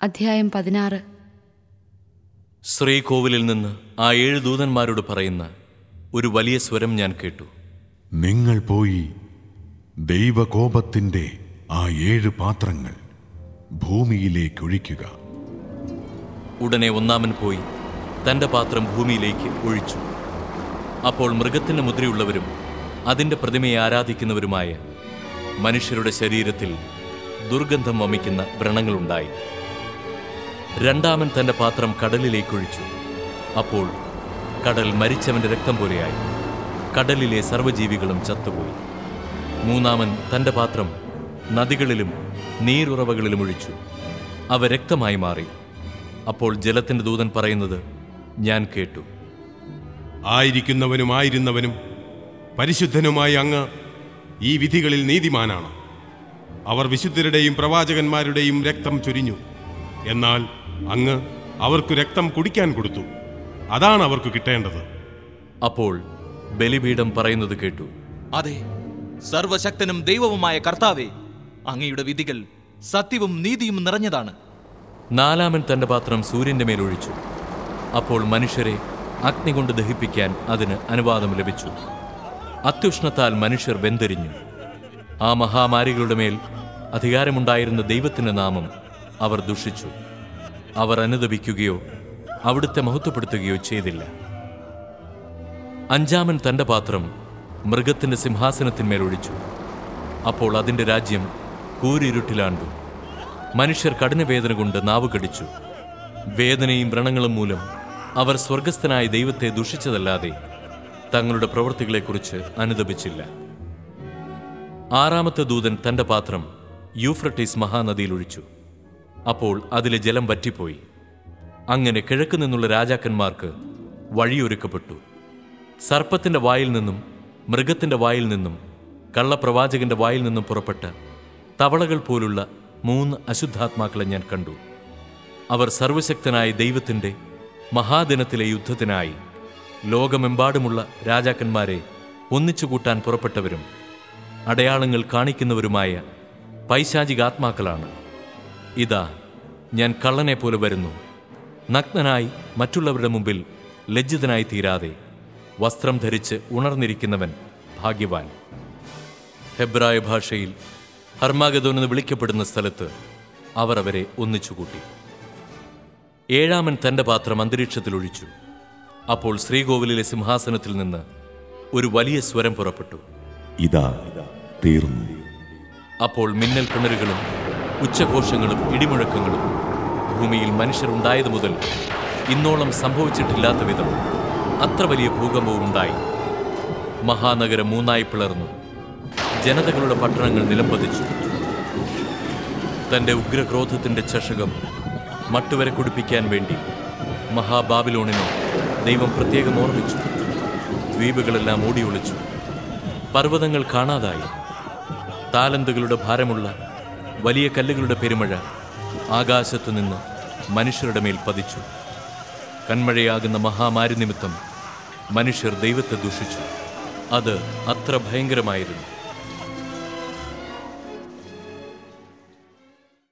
അധ്യായം പതിനാറ് ശ്രീകോവിലിൽ നിന്ന് ആ ഏഴ് ദൂതന്മാരോട് പറയുന്ന ഒരു വലിയ സ്വരം ഞാൻ കേട്ടു നിങ്ങൾ പോയി ദൈവകോപത്തിന്റെ ആ ഏഴ് പാത്രങ്ങൾ ഭൂമിയിലേക്ക് ഒഴിക്കുക ഉടനെ ഒന്നാമൻ പോയി തന്റെ പാത്രം ഭൂമിയിലേക്ക് ഒഴിച്ചു അപ്പോൾ മൃഗത്തിന് മുദ്രയുള്ളവരും അതിന്റെ പ്രതിമയെ ആരാധിക്കുന്നവരുമായ മനുഷ്യരുടെ ശരീരത്തിൽ ദുർഗന്ധം വമിക്കുന്ന വ്രണങ്ങളുണ്ടായി രണ്ടാമൻ തന്റെ പാത്രം കടലിലേക്ക് ഒഴിച്ചു അപ്പോൾ കടൽ മരിച്ചവന്റെ രക്തം പോലെയായി കടലിലെ സർവ്വജീവികളും ചത്തുപോയി മൂന്നാമൻ തന്റെ പാത്രം നദികളിലും നീരുറവകളിലും ഒഴിച്ചു അവ രക്തമായി മാറി അപ്പോൾ ജലത്തിന്റെ ദൂതൻ പറയുന്നത് ഞാൻ കേട്ടു ആയിരിക്കുന്നവനും ആയിരുന്നവനും പരിശുദ്ധനുമായ അങ്ങ് ഈ വിധികളിൽ നീതിമാനാണ് അവർ വിശുദ്ധരുടെയും പ്രവാചകന്മാരുടെയും രക്തം ചൊരിഞ്ഞു എന്നാൽ അങ്ങ് അവർക്ക് രക്തം കുടിക്കാൻ കൊടുത്തു അതാണ് അവർക്ക് കിട്ടേണ്ടത് അപ്പോൾ ബലിപീഠം പറയുന്നത് കേട്ടു അതെ സർവശക്തനും ദൈവവുമായ കർത്താവേ അങ്ങയുടെ വിധികൾ സത്യവും നീതിയും നിറഞ്ഞതാണ് നാലാമൻ തന്റെ പാത്രം സൂര്യന്റെ മേൽ ഒഴിച്ചു അപ്പോൾ മനുഷ്യരെ അഗ്നി കൊണ്ട് ദഹിപ്പിക്കാൻ അതിന് അനുവാദം ലഭിച്ചു അത്യുഷ്ണത്താൽ മനുഷ്യർ വെന്തെരിഞ്ഞു ആ മഹാമാരികളുടെ മേൽ അധികാരമുണ്ടായിരുന്ന ദൈവത്തിന്റെ നാമം അവർ ദുഷിച്ചു അവർ അനുദപിക്കുകയോ അവിടുത്തെ മഹത്വപ്പെടുത്തുകയോ ചെയ്തില്ല അഞ്ചാമൻ തന്റെ പാത്രം മൃഗത്തിന്റെ സിംഹാസനത്തിന്മേൽ ഒഴിച്ചു അപ്പോൾ അതിന്റെ രാജ്യം കൂരിരുട്ടിലാണ്ടു മനുഷ്യർ കഠിനവേദന കൊണ്ട് നാവ് കടിച്ചു വേദനയും വ്രണങ്ങളും മൂലം അവർ സ്വർഗസ്ഥനായ ദൈവത്തെ ദുഷിച്ചതല്ലാതെ തങ്ങളുടെ പ്രവൃത്തികളെക്കുറിച്ച് അനുദപിച്ചില്ല ആറാമത്തെ ദൂതൻ തന്റെ പാത്രം യൂഫ്രട്ടീസ് മഹാനദിയിൽ ഒഴിച്ചു അപ്പോൾ അതിലെ ജലം വറ്റിപ്പോയി അങ്ങനെ കിഴക്ക് നിന്നുള്ള രാജാക്കന്മാർക്ക് വഴിയൊരുക്കപ്പെട്ടു സർപ്പത്തിന്റെ വായിൽ നിന്നും മൃഗത്തിന്റെ വായിൽ നിന്നും കള്ളപ്രവാചകന്റെ വായിൽ നിന്നും പുറപ്പെട്ട തവളകൾ പോലുള്ള മൂന്ന് അശുദ്ധാത്മാക്കളെ ഞാൻ കണ്ടു അവർ സർവശക്തനായ ദൈവത്തിന്റെ മഹാദിനത്തിലെ യുദ്ധത്തിനായി ലോകമെമ്പാടുമുള്ള രാജാക്കന്മാരെ ഒന്നിച്ചുകൂട്ടാൻ പുറപ്പെട്ടവരും അടയാളങ്ങൾ കാണിക്കുന്നവരുമായ പൈശാചികാത്മാക്കളാണ് ഇതാ ഞാൻ കള്ളനെ പോലെ വരുന്നു നഗ്നനായി മറ്റുള്ളവരുടെ മുമ്പിൽ ലജ്ജിതനായി തീരാതെ വസ്ത്രം ധരിച്ച് ഉണർന്നിരിക്കുന്നവൻ ഭാഗ്യവാൻ ഹെബ്രായ ഭാഷയിൽ ഹർമാഗതോൻ എന്ന് വിളിക്കപ്പെടുന്ന സ്ഥലത്ത് അവർ അവരെ ഒന്നിച്ചുകൂട്ടി ഏഴാമൻ തന്റെ പാത്രം അന്തരീക്ഷത്തിൽ ഒഴിച്ചു അപ്പോൾ ശ്രീകോവിലിലെ സിംഹാസനത്തിൽ നിന്ന് ഒരു വലിയ സ്വരം പുറപ്പെട്ടു ഇതാ തീർന്നു അപ്പോൾ മിന്നൽ കിണറുകളും ഉച്ചഘോഷങ്ങളും ഇടിമുഴക്കങ്ങളും ഭൂമിയിൽ മനുഷ്യരുണ്ടായത് മുതൽ ഇന്നോളം സംഭവിച്ചിട്ടില്ലാത്ത വിധം അത്ര വലിയ ഭൂകമ്പവും ഉണ്ടായി മഹാനഗരം മൂന്നായി പിളർന്നു ജനതകളുടെ പട്ടണങ്ങൾ നിലംപതിച്ചു തന്റെ ഉഗ്രക്രോധത്തിന്റെ ചഷകം മട്ടുവരെ കുടിപ്പിക്കാൻ വേണ്ടി മഹാബാബിലോണിനെ ദൈവം പ്രത്യേകം ഓർമ്മിച്ചു ദ്വീപുകളെല്ലാം ഓടിയൊളിച്ചു പർവ്വതങ്ങൾ കാണാതായി താലന്തുകളുടെ ഭാരമുള്ള വലിയ കല്ലുകളുടെ പെരുമഴ ആകാശത്തു നിന്ന് മനുഷ്യരുടെ മേൽ പതിച്ചു കന്മഴയാകുന്ന മഹാമാരി നിമിത്തം മനുഷ്യർ ദൈവത്തെ ദുഷിച്ചു അത് അത്ര ഭയങ്കരമായിരുന്നു